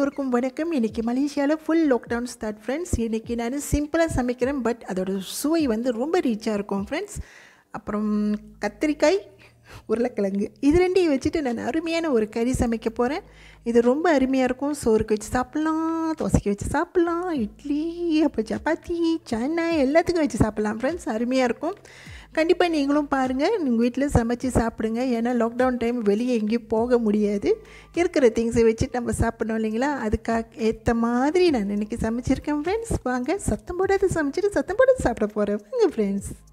அனைவருக்கும் வணக்கம் இன்றைக்கி மலேசியாவில் ஃபுல் லாக்டவுன் ஸ்டார்ட் ஃப்ரெண்ட்ஸ் இன்றைக்கி நான் சிம்பிளாக சமைக்கிறேன் பட் அதோட சுவை வந்து ரொம்ப ரீச்சாக இருக்கும் ஃப்ரெண்ட்ஸ் அப்புறம் கத்திரிக்காய் உருளைக்கிழங்கு இது ரெண்டையும் வச்சுட்டு நான் அருமையான ஒரு கறி சமைக்க போகிறேன் இது ரொம்ப அருமையாக இருக்கும் சோறுக்கு வச்சு சாப்பிட்லாம் தோசைக்கு வச்சு சாப்பிட்லாம் இட்லி அப்புறம் சப்பாத்தி சன்னா எல்லாத்துக்கும் வச்சு சாப்பிட்லாம் ஃப்ரெண்ட்ஸ் அருமையாக இருக்கும் கண்டிப்பாக நீங்களும் பாருங்கள் உங்கள் வீட்டில் சமைச்சு சாப்பிடுங்க ஏன்னா லாக்டவுன் டைம் வெளியே எங்கேயும் போக முடியாது இருக்கிற திங்ஸை வச்சுட்டு நம்ம சாப்பிடணும் இல்லைங்களா அதுக்காக ஏற்ற மாதிரி நான் இன்றைக்கி சமைச்சிருக்கேன் ஃப்ரெண்ட்ஸ் வாங்க சத்தம் போடாத சமைச்சிட்டு சத்தம் போடாத சாப்பிட போகிறேன் வாங்க ஃப்ரெண்ட்ஸ்